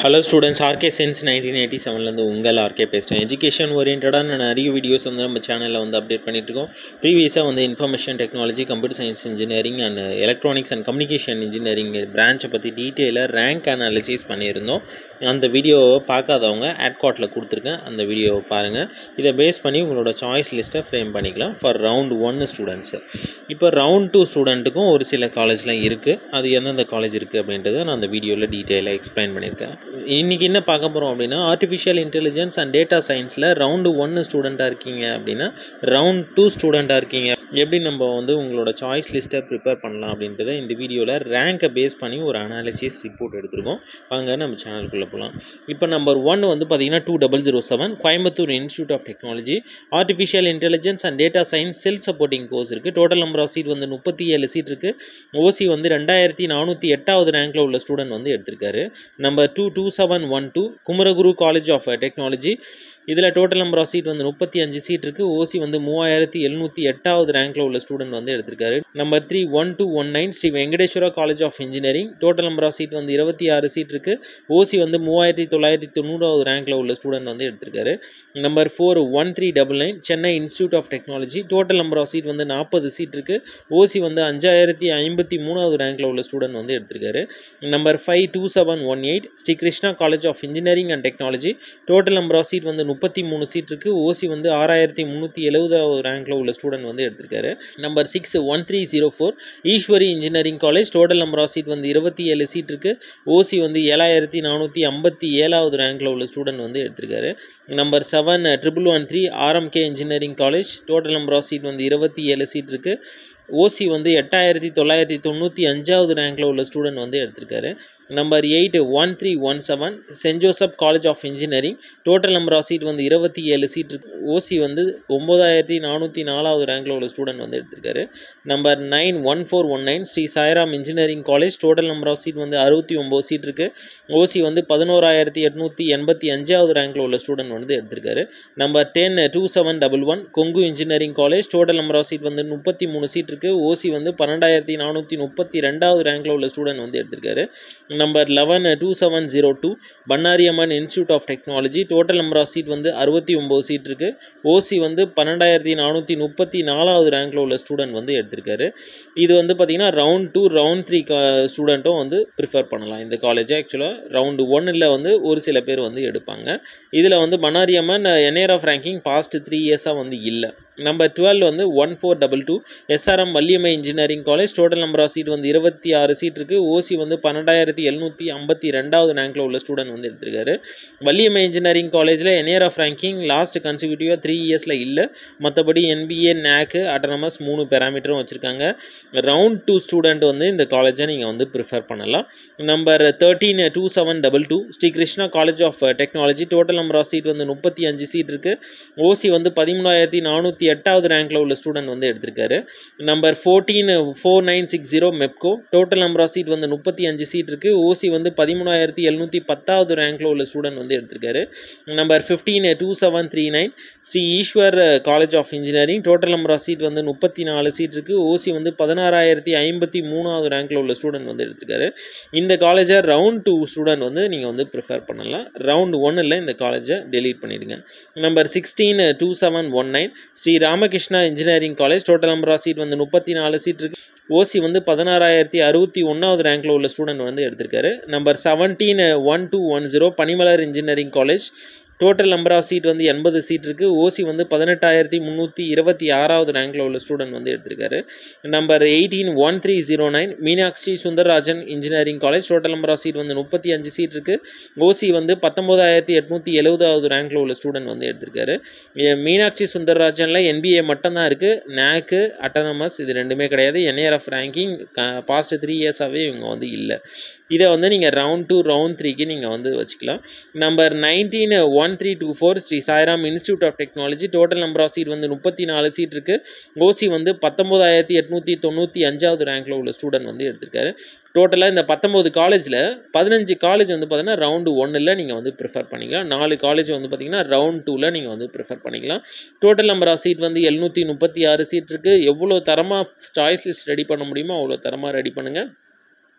hello students RK Sense nineteen eighty செவன்லேருந்து உங்கள் RK பேசுகிறேன் எஜுகேஷன் ஓரியன்டான நிறைய வீடியோஸ் வந்து நம்ம சேனலில் வந்து அப்டேட் பண்ணிட்டு இருக்கோம் ப்ரீவியஸாக வந்து information technology computer science engineering and electronics and communication engineering பிரான்ச்சை பற்றி டீட்டெயிலாக ரேங்க் அனாலிசிஸ் பண்ணியிருந்தோம் அந்த வீடியோவை பார்க்காதவங்க ஆட்காட்டில் கொடுத்துருக்கேன் அந்த வீடியோவை பாருங்கள் இதை பேஸ் பண்ணி உங்களோட சாய்ஸ் லிஸ்ட்டை ஃப்ரேம் பண்ணிக்கலாம் ஃபார் ரவுண்ட் ஒன்று ஸ்டூடெண்ட்ஸு இப்போ ரவுண்ட் டூ ஸ்டூடெண்ட்டுக்கும் ஒரு சில காலேஜ்லாம் இருக்குது அது எந்தெந்த காலேஜ் இருக்குது அப்படின்றத நான் அந்த வீடியோவில் டீட்டெயிலாக எக்ஸ்பிளைன் பண்ணியிருக்கேன் இன்றைக்கி என்ன பார்க்க போகிறோம் அப்படின்னா ஆர்டிஃபிஷியல் இன்டெலிஜென்ஸ் அண்ட் டேட்டா சயின்ஸில் ரவுண்டு ஒன்று ஸ்டூடெண்ட்டாக இருக்கீங்க அப்படின்னா ரவுண்ட் டூ ஸ்டூடெண்ட்டாக இருக்கீங்க எப்படி நம்ம வந்து உங்களோட சாய்ஸ் லிஸ்ட்டை ப்ரிப்பேர் பண்ணலாம் அப்படின்றத இந்த வீடியோவில் ரேங்கை பேஸ் பண்ணி ஒரு அனாலிசிஸ் ரிப்போர்ட் எடுத்திருக்கோம் வாங்க நம்ம சேனலுக்குள்ளே போகலாம் இப்போ நம்பர் ஒன் வந்து பார்த்தீங்கன்னா two double zero seven Coimbatore institute of technology artificial intelligence and data science self supporting course இருக்குது டோட்டல் நம்பர் ஆஃப் சீட் வந்து முப்பத்தி ஏழு சீட் இருக்குது ஓசி வந்து ரெண்டாயிரத்தி நானூற்றி எட்டாவது ரேங்க்கில் உள்ள ஸ்டூடெண்ட் வந்து எடுத்திருக்காரு number two two seven one two Kumaraguru college of technology இதில் டோட்டல் நம்பர் ஆஃப் சீட் வந்து முப்பத்தி அஞ்சு சீட் இருக்குது ஓசி வந்து மூவாயிரத்தி எழுநூற்றி எட்டாவது ரேங்க்கில் உள்ள ஸ்டூடெண்ட் வந்து எடுத்திருக்காரு number three one two one nine Sri Venkateswara college of engineering total number of seat வந்து இருபத்தி ஆறு சீட் இருக்குது ஓசி வந்து மூவாயிரத்தி தொள்ளாயிரத்தி தொண்ணூறாவது ரேங்க்கில் உள்ள ஸ்டூடெண்ட் வந்து எடுத்திருக்காரு number four one three double nine Chennai institute of technology total number of seat வந்து நாற்பது சீட் இருக்குது ஓசி வந்து அஞ்சாயிரத்தி ஐம்பத்தி மூணாவது ரேங்க்கில் உள்ள ஸ்டூடெண்ட் வந்து எடுத்திருக்காரு number five two seven one eight Sri Krishna college of engineering and technology total number of seat வந்து முப்பத்தி மூணு சீட் இருக்குது ஓசி வந்து ஆறாயிரத்தி முந்நூற்றி எழுபதாவது ரேங்க்கில் உள்ள ஸ்டூடெண்ட் வந்து எடுத்திருக்காரு number six one three zero four Eswari engineering college total number of seat வந்து இருபத்தி ஏழு சீட் இருக்குது ஓசி வந்து ஏழாயிரத்தி நானூற்றி ஐம்பத்தி ஏழாவது ரேங்க்கில் உள்ள ஸ்டூடெண்ட் வந்து எடுத்திருக்காரு number seven triple one three RMK engineering college total number of seat வந்து இருபத்தி ஏழு சீட் இருக்குது ஓசி வந்து எட்டாயிரத்தி தொள்ளாயிரத்தி தொண்ணூற்றி அஞ்சாவது ரேங்க்கில் உள்ள ஸ்டூடெண்ட் வந்து எடுத்திருக்காரு number eight one three one seven saint Joseph college of engineering total number of seat வந்து இருபத்தி ஏழு சீட் இருக்கு ஓசி வந்து ஒம்பதாயிரத்தி நானூற்றி நாலாவது ரேங்க்கில் உள்ள ஸ்டூடெண்ட் வந்து எடுத்திருக்காரு number nine one four one nine Sri Sairam engineering college total number of seat வந்து அறுபத்தி ஒம்பது சீட் இருக்குது ஓசி வந்து பதினோராயிரத்தி எட்நூற்றி எண்பத்தி அஞ்சாவது ரேங்க்கில் உள்ள ஸ்டூடெண்ட் வந்து எடுத்திருக்காரு number ten two seven double one Kongu engineering college total number of seat வந்து முப்பத்தி மூணு சீட் இருக்குது ஓசி வந்து பன்னெண்டாயிரத்தி நானூற்றி முப்பத்தி ரெண்டாவது ரேங்க்கில் உள்ள ஸ்டூடெண்ட் வந்து எடுத்திருக்காரு number eleven two seven zero two Bannariamman institute of technology total number of seat வந்து அறுபத்தி ஒம்பது சீட் இருக்குது ஓசி வந்து பன்னெண்டாயிரத்தி நானூற்றி முப்பத்தி நாலாவது ரேங்க்கில் உள்ள ஸ்டூடெண்ட் வந்து எடுத்திருக்காரு இது வந்து பார்த்திங்கன்னா ரவுண்ட் டூ ரவுண்ட் த்ரீ ஸ்டூடெண்ட்டும் வந்து ப்ரிஃபர் பண்ணலாம் இந்த காலேஜை ஆக்சுவலாக ரவுண்டு ஒன்னில் வந்து ஒரு சில பேர் வந்து எடுப்பாங்க இதில் வந்து Bannariamman NIRF of ranking past three இயர்ஸாக வந்து இல்லை நம்பர் டுவெல் வந்து one four double two SRM Valliammai engineering college total number of seat வந்து இருபத்தி ஆறு சீட் இருக்குது ஓசி வந்து பன்னெண்டாயிரத்தி எழுநூற்றி ஐம்பத்தி ரெண்டாவது ரேங்க்கில் உள்ள ஸ்டூடெண்ட் வந்து எடுத்திருக்காரு வள்ளியம்மை இன்ஜினியரிங் காலேஜில் என்ஏர் ஆஃப் ரேங்கிங் லாஸ்ட் கன்சிக்யூட்டிவாக த்ரீ இயர்ஸில் இல்லை மற்றபடி என்பிஏ நேக்கு அட்டனமஸ் மூணு பேராமீட்டரும் வச்சுருக்காங்க ரவுண்ட் டூ ஸ்டூடெண்ட் வந்து இந்த காலேஜை நீங்கள் வந்து ப்ரிஃபர் பண்ணலாம் number thirteen two seven double two Sri Krishna college of technology total number of seat வந்து முப்பத்தி அஞ்சு சீட் இருக்குது ஓசி வந்து பதிமூணாயிரத்தி நானூற்றி எட்டாவது ரேங்க்கில் உள்ள ஸ்டூடெண்ட் வந்து எடுத்திருக்காரு number fourteen four nine six zero Mepco total number of seat வந்து முப்பத்தி அஞ்சு சீட் இருக்குது ஓசி வந்து பதிமூணாயிரத்தி எழுநூற்றி பத்தாவது ரேங்க்கில் உள்ள ஸ்டூடெண்ட் வந்து எடுத்திருக்காரு number fifteen two seven three nine Sri Eswar college of engineering total number of seat வந்து முப்பத்தி நாலு சீட் இருக்குது ஓசி வந்து பதினாறாயிரத்தி ஐம்பத்தி மூணாவது ரேங்க்கில் உள்ள ஸ்டூடெண்ட் வந்து எடுத்திருக்காரு இந்த காலேஜை ரவுண்ட் டூ ஸ்டூடெண்ட் வந்து நீங்கள் வந்து ப்ரிஃபர் பண்ணலாம் ரவுண்ட் ஒன்னில் இந்த காலேஜை டெலீட் பண்ணிடுங்க number sixteen two seven one nine Sri Ramakrishna engineering college total number of seat வந்து முப்பத்தி நாலு சீட் இருக்குது ஓசி வந்து பதினாறாயிரத்தி அறுபத்தி ஒன்றாவது ரேங்க்கில் உள்ள ஸ்டூடெண்ட் வந்து எடுத்திருக்காரு number seventeen one two one zero Panimalar engineering college total number of seat வந்து எண்பது சீட் இருக்குது ஓசி வந்து பதினெட்டாயிரத்தி முந்நூற்றி இருபத்தி ஆறாவது ரேங்க்கில் உள்ள ஸ்டூடெண்ட் வந்து எடுத்திருக்காரு number eighteen one three zero nine Meenakshi Sundararajan engineering college total number of seat வந்து முப்பத்தி அஞ்சு சீட் இருக்குது ஓசி வந்து பத்தொம்போதாயிரத்தி எட்நூற்றி எழுபதாவது ரேங்க்கில் உள்ள ஸ்டூடெண்ட் வந்து எடுத்திருக்காரு மீனாட்சி சுந்தரராஜனில் என்பிஏ மட்டும்தான் இருக்குது நேக்கு அட்டானமஸ் இது ரெண்டுமே கிடையாது என்ஏஆர்எஃப் ரேங்கிங் பாஸ்ட் த்ரீ இயர்ஸாகவே இவங்க வந்து இல்லை இதை வந்து நீங்கள் ரவுண்ட் டூ ரவுண்ட் த்ரீக்கு நீங்கள் வந்து வச்சுக்கலாம் number nineteen one three two four Sri Sairam institute of technology total number of seat வந்து முப்பத்தி நாலு சீட் இருக்குது ஓசி வந்து பத்தொம்போதாயிரத்தி எட்நூற்றி தொண்ணூற்றி அஞ்சாவது ரேங்க்கில் உள்ள ஸ்டூடெண்ட் வந்து எடுத்திருக்காரு டோட்டலாக இந்த பத்தொம்போது காலேஜில் பதினஞ்சு காலேஜ் வந்து பார்த்தீங்கன்னா ரவுண்டு ஒன்னில் நீங்கள் வந்து ப்ரிஃபர் பண்ணிக்கலாம் நாலு காலேஜ் வந்து பார்த்தீங்கன்னா ரவுண்ட் டூவில் நீங்கள் வந்து ப்ரிஃபர் பண்ணிக்கலாம் டோட்டல் நம்பர் ஆஃப் சீட் வந்து எழுநூற்றி முப்பத்தி ஆறு சீட் இருக்குது எவ்வளோ தரமாக சாய்ஸ் லிஸ்ட் ரெடி பண்ண முடியுமோ அவ்வளோ தரமாக ரெடி பண்ணுங்கள்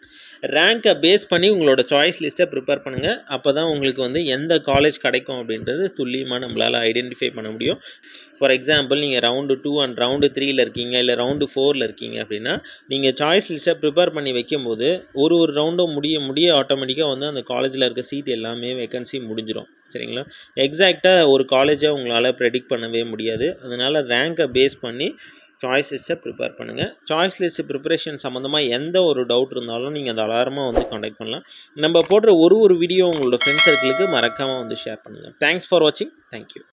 ரேங்க்கை பேஸ் பண்ணி உங்களோட சாய்ஸ் லிஸ்ட்டை ப்ரிப்பேர் பண்ணுங்கள் அப்போ தான் உங்களுக்கு வந்து எந்த காலேஜ் கிடைக்கும் அப்படின்றது துல்லியமாக நம்மளால் ஐடென்டிஃபை பண்ண முடியும் ஃபார் எக்ஸாம்பிள் நீங்கள் ரவுண்டு டூ அண்ட் ரவுண்டு த்ரீயில் இருக்கீங்க இல்லை ரவுண்டு ஃபோரில் இருக்கீங்க அப்படின்னா நீங்கள் சாய்ஸ் லிஸ்ட்டை ப்ரிப்பேர் பண்ணி வைக்கும்போது ஒரு ஒரு ரவுண்டும் முடிய முடிய ஆட்டோமேட்டிக்காக வந்து அந்த காலேஜில் இருக்க சீட் எல்லாமே வேகன்சி முடிஞ்சிடும் சரிங்களா எக்ஸாக்டாக ஒரு காலேஜை உங்களால் ப்ரெடிக்ட் பண்ணவே முடியாது அதனால் ரேங்கை பேஸ் பண்ணி சாய்ஸ் லிஸ்ட்டை ப்ரிப்பேர் பண்ணுங்கள் சாய்ஸ் லிஸ்ட் ப்ரிப்பரேஷன் சம்மந்தமாக எந்த ஒரு டவுட் இருந்தாலும் நீங்கள் தாராளமாக வந்து காண்டாக்ட் பண்ணலாம் நம்ம போடுற ஒரு ஒரு வீடியோ உங்களோட ஃப்ரெண்ட்ஸ் சர்க்கிளுக்கு மறக்காமல் வந்து ஷேர் பண்ணுங்கள் தேங்க்ஸ் ஃபார் வாட்சிங் தேங்க்யூ